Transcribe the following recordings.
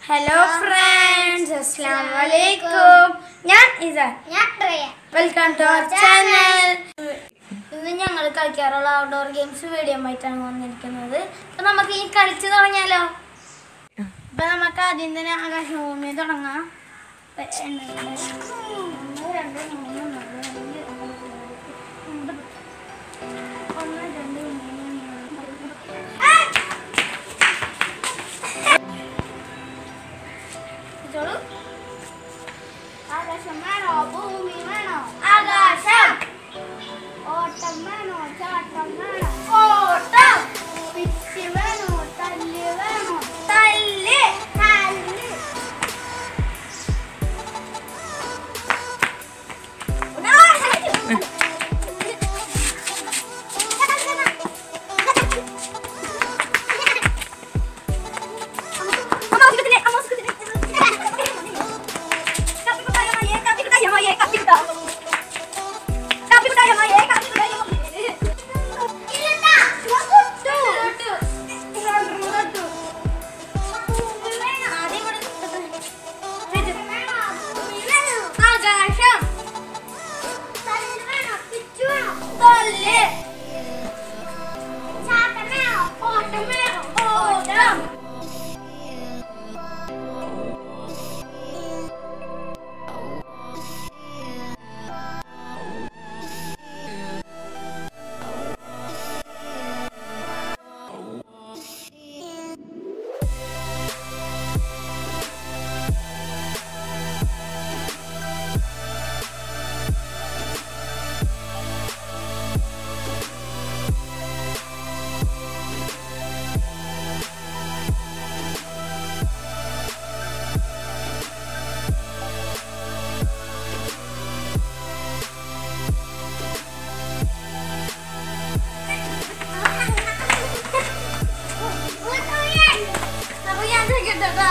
Hello friends അസ്സാം വലൈക്കും ഞാൻ ഇസാൻ ഞാൻ ട്രയ വെൽക്കം ടു അവർ ചാനൽ ഇന്ന് ഞങ്ങൾ കളിക്കാറുള്ള ഔട്ട്ഡോർ ഗെയിംസ് വീഡിയോ ആയിട്ടാണ് വന്നിരിക്കുന്നത് അപ്പൊ നമുക്ക് ഈ കളിച്ചു തുടങ്ങിയാലോ അപ്പൊ നമുക്ക് ആദ്യം തന്നെ ആകാശഭൂമി തുടങ്ങാം ഇപ്പൊ എണ്ണ- ഒന്ന്, രണ്ട്, മൂന്ന്, നാല്, അഞ്ച്, ആറ്, ഏഴ്, എട്ട്, ഒമ്പത്. ഒന്ന്, രണ്ട്, മൂന്ന്, നാല്, ഇതോളൂ. ആകാശം വേണോ ഭൂമി വേണോ ആകാശം ഓട്ടം വേണോ ചാട്ടം വേണോ ഓട്ടം പിച്ച് വേണോ തല്ല് വേണോ തല്ല് തല്ല് ആകാശം തല്ല് ചാട്ടമേണോ ഓട്ടമേണോ ഓട്ടം അപ്പൊ ഞാൻ ചോദിക്കട്ടെ ട്ടോ.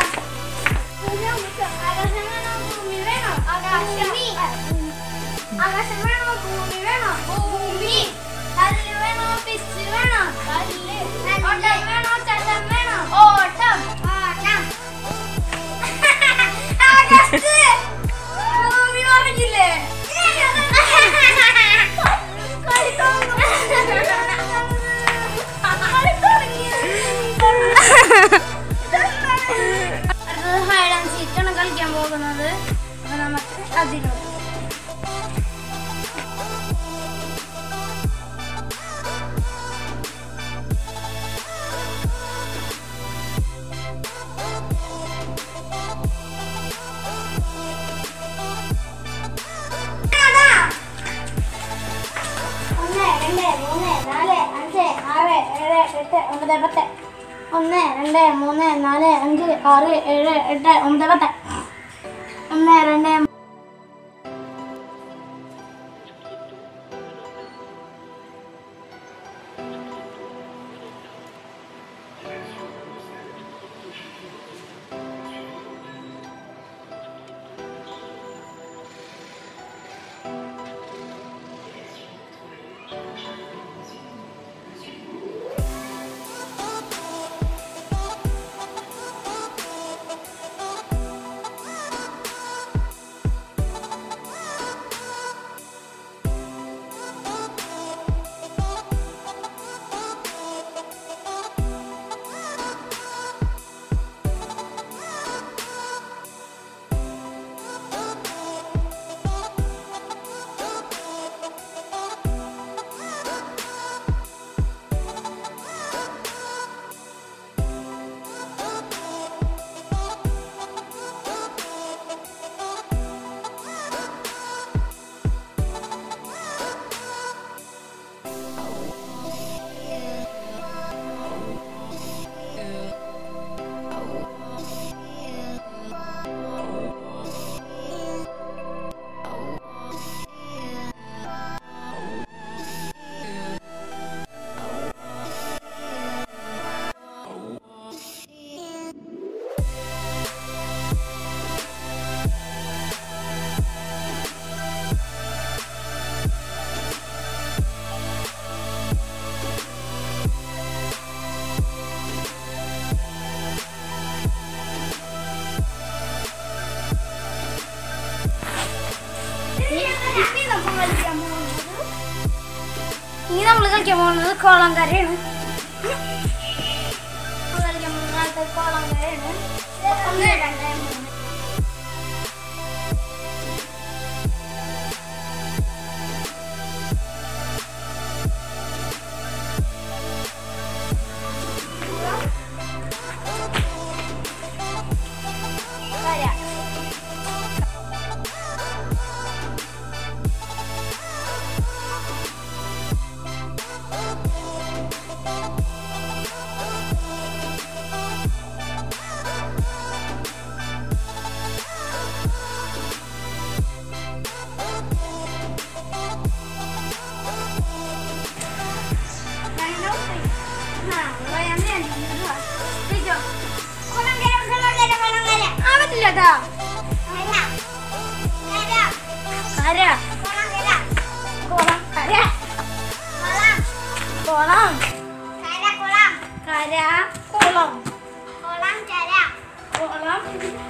ആകാശം വേണോ ഭൂമി വേണോ ആകാശം ആകാശം വേണോ ഭൂമി വേണോ ഭൂമി കല്ല് വേണോ പിച്ച് വേണോ കല്ല് ഓട്ടം വേണോ ചട്ടം വേണോ ഓട്ടം ഓട്ടം ആകാശത്ത് ഭൂമി പറഞ്ഞില്ലേ കളി അടുത്തത് ഹൈഡ് ആൻഡ് സീക്ക് ആണ് കളിക്കാൻ പോകുന്നത് അപ്പൊ നമുക്ക് അതിലോട്ട് ഒന്ന് രണ്ട് മൂന്ന് നാല് അഞ്ച് ആറ് ഏഴ് എട്ട് ഒമ്പത് പത്ത് ഒന്ന് രണ്ട് മൂന്ന് നാല് അഞ്ച് ആറ് ഏഴ് എട്ട് ഒമ്പത് പത്ത് ഒന്ന് രണ്ട് കളിക്കാൻ പോകുന്നത് ഇനി നമ്മൾ കളിക്കാൻ പോകുന്നത് കോളം കരയാണ് നമ്മൾ കളിക്കാൻ പോകുന്നത് കോളം കരയാണ് ഒന്ന് രണ്ട് മൂന്ന് കര കുളം കര കുളം കുളം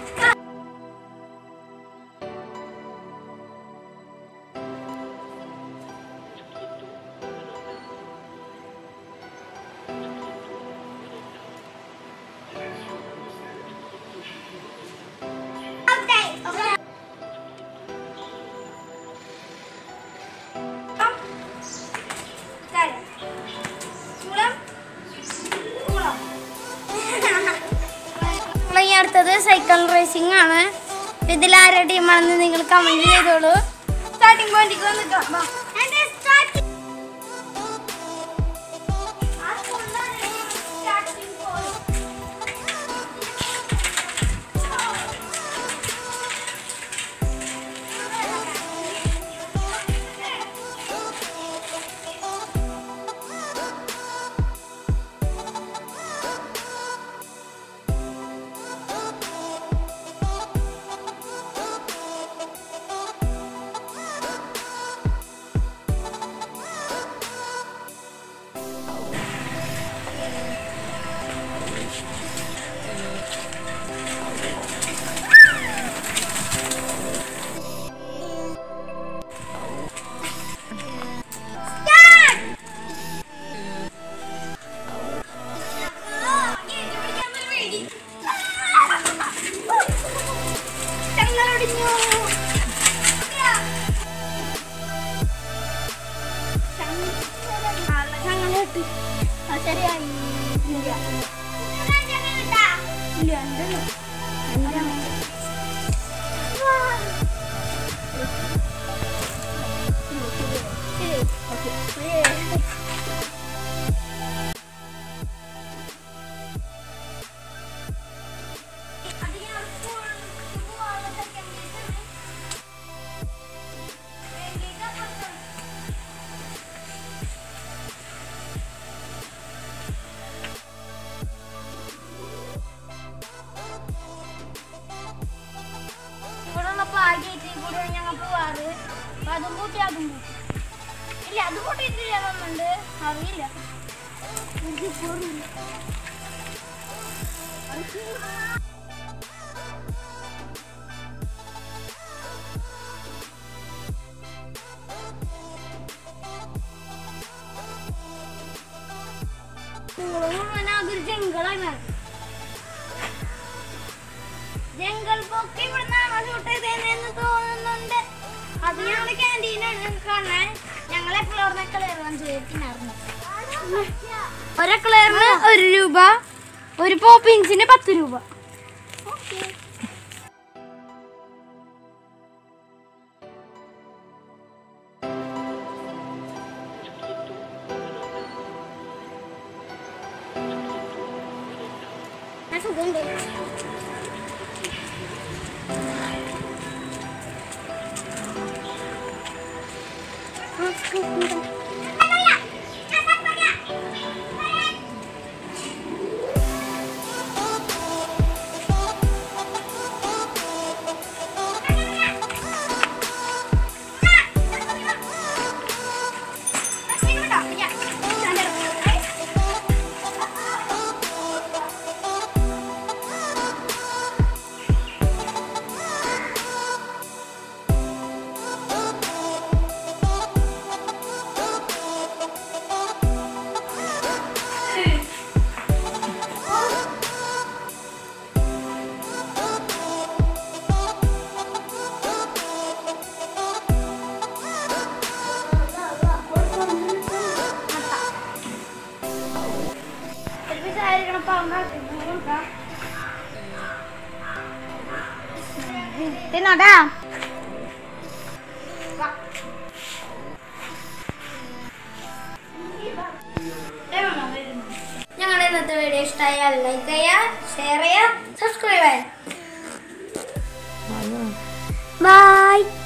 ഇനി അടുത്തത് സൈക്കിൾ റേസിംഗ് ആണ് ഇതിൽ ആരുടെ ടീമാണെന്ന് നിങ്ങൾ കമന്റ് ചെയ്തോളൂ സ്റ്റാർട്ടിംഗ് പോയിന്റിലേക്ക് വന്നിട്ടോ വാ. ചങ്ങലൊടിഞ്ഞു. ചങ്ങല- ആ, ചങ്ങലയിട്ട്. ആ, ശരിയായി. ഇല്ല. ഇല്ല, ഉണ്ടല്ലോ. അഞ്ചാണ്. ശരി. ഓക്കേ. ശരി. ഇവിടെയുള്ള പാകിയിട്ട് കൂടെ ഞങ്ങൾ പോവാറ് അപ്പൊ അതും കൂട്ടി അതും കൂട്ടി ഇല്ല അത് കൂട്ടിയിട്ടില്ല തോന്നുന്നുണ്ട് അറിയില്ല എനിക്ക് പോറില്ല അതൊരു ജംഗിളായി മാറി ജംഗിൾ ബുക്ക് ഇവിടുന്നാണോ ഷൂട്ട് ചെയ്തതെന്ന് തോന്നുന്നുണ്ട് അത് ഞങ്ങള് ക്യാൻറ്റീനാണ് കാണാൻ ഞങ്ങൾ എപ്പോഴും കളയറാൻ ചെയ്തിട്ടുണ്ടായിരുന്നു ഒരു കളറിന് ഒരു രൂപ ഒരു പോപ്പിൻസിന് പത്ത് രൂപ സുഖമുണ്ട് കഴിക്കണ പാമ്പ് തിന്നോട്ടാ ഞങ്ങളുടെ ഇന്നത്തെ വീഡിയോ ഇഷ്ടമായാൽ ലൈക്ക് ചെയ്യുക ഷെയർ ചെയ്യുക സബ്സ്ക്രൈബ് ചെയ്യുക ബൈ